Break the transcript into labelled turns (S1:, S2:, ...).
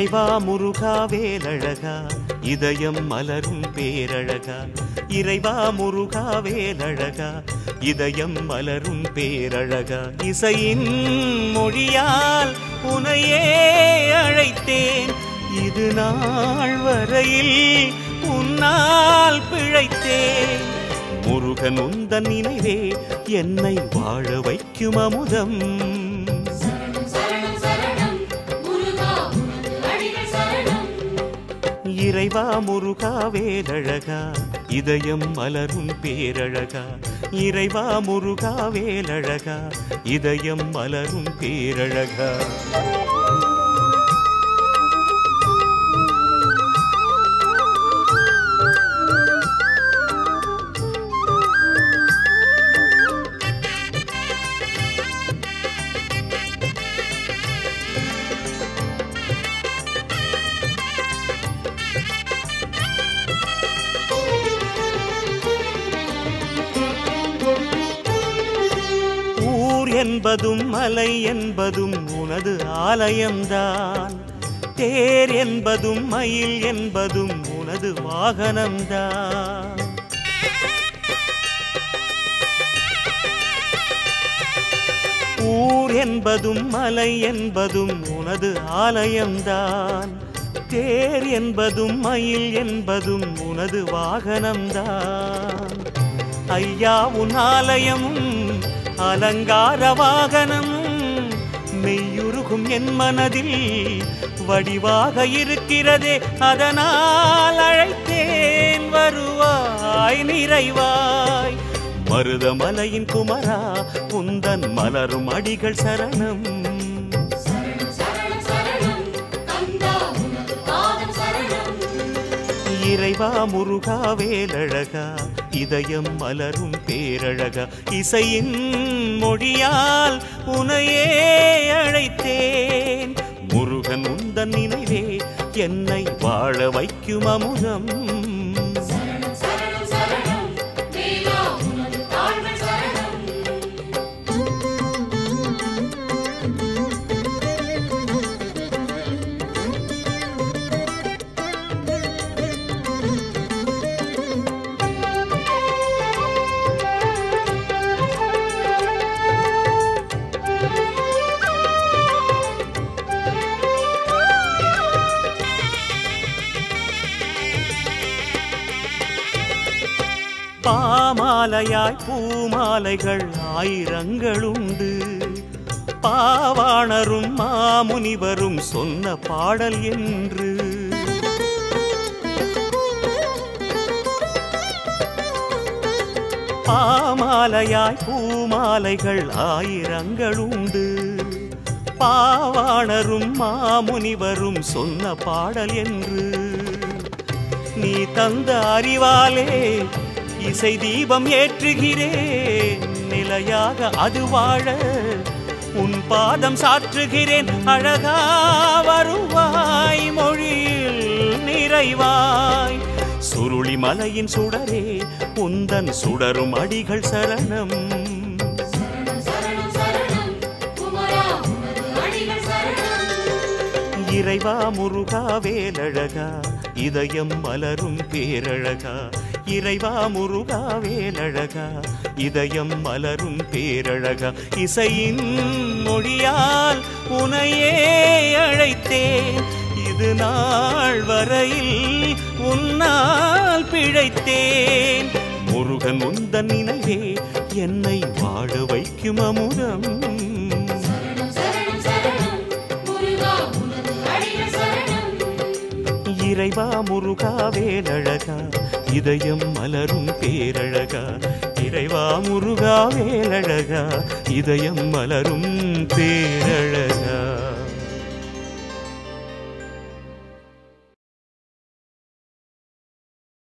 S1: இறைவா முருகா வேலழகா இதயம் மலரும் பேரழகா இறைவா முருகா வேலழகா இதயம் மலரும் பேரழகா இசையின் மொழியால் உனையே அழைத்தேன் இது நாள் வரையில் உன்னால் பிழைத்தேன் முருகன் உந்தன் நினைவே என்னை வாழ வைக்கும் அமுதம்
S2: சரணம் சரணம் சரணம் முருகா உனது அடிகள் சரணம்
S1: இறைவா முருகா வேலழகா இதயம் மலரும் பேரழகா இறைவா முருகா வேலழகா இதயம் மலரும் பேரழகா ஊர் என்பதும் மலை என்பதும் உனது ஆலயம்தான் தேர் என்பதும் மயில் என்பதும் உனது வாகனம்தான் ஊர் என்பதும் மலை என்பதும் உனது ஆலயம்தான் தேர் என்பதும் மயில் என்பதும் உனது வாகனம்தான் ஐயா உன் ஆலயமும் அலங்கார வாகனமும் மெய்யுருகும் என் மனதில் வடிவாக இருக்கிறதே அதனால் அழைத்தேன் வருவாய் நிறைவாய் மருதமலையின் குமரா உந்தன் மலரும் அடிகள் சரணம்
S2: சரணம் சரணம் சரணம் கந்தா உனது பாதம் சரணம்
S1: இறைவா முருகா வேலழகா இதயம் மலரும் பேரழகா இசையின் மொழியால் உனையே அழைத்தேன் முருகன் உந்தன் நினைவே என்னை வாழ வைக்கும் அமுதம்
S2: சரணம் சரணம் சரணம் வேலா உனது தாழ்கள் சரணம்
S1: பாமாலையாய் பூமாலைகள் ஆயிரங்களுண்டு பாவாணரும் மாமுனிவரும் சொன்ன பாடல் என்று பாமாலையாய் பூமாலைகள் ஆயிரங்களுண்டு பாவாணரும் மாமுனிவரும் சொன்ன பாடல் என்று நீ தந்த அறிவாலே இசை தீபம் ஏற்றுகிறேன் நிலையாக அது வாழ உன் பாதம் சாற்றுகிறேன் அழகா வருவாய் மொழியில் நிறைவாய் சுருளி மலையின் சுடரே உந்தன் சுடரும் அடிகள் சரணம்
S2: சரணம் சரணம் சரணம் குமரா உனது அடிகள் சரணம்
S1: இறைவா முருகா வேலழகா இதயம் மலரும் பேரழகா இறைவா முருகா வேலழகா இதயம் மலரும் பேரழகா இசையின் மொழியால் உனையே அழைத்தேன் இது நாள் வரையில் உன்னால் பிழைத்தேன் முருகன் உந்தன் நினைவே என்னை வாழ வைக்கும் அமுதம்
S2: சரணம் சரணம் சரணம் முருகா உனது அடிகள் சரணம்
S1: இறைவா முருகா வேலழகா இதயம் மலரும் பேரழகா இறைவா முருகா வேலழகா இதயம் மலரும் பேரழகா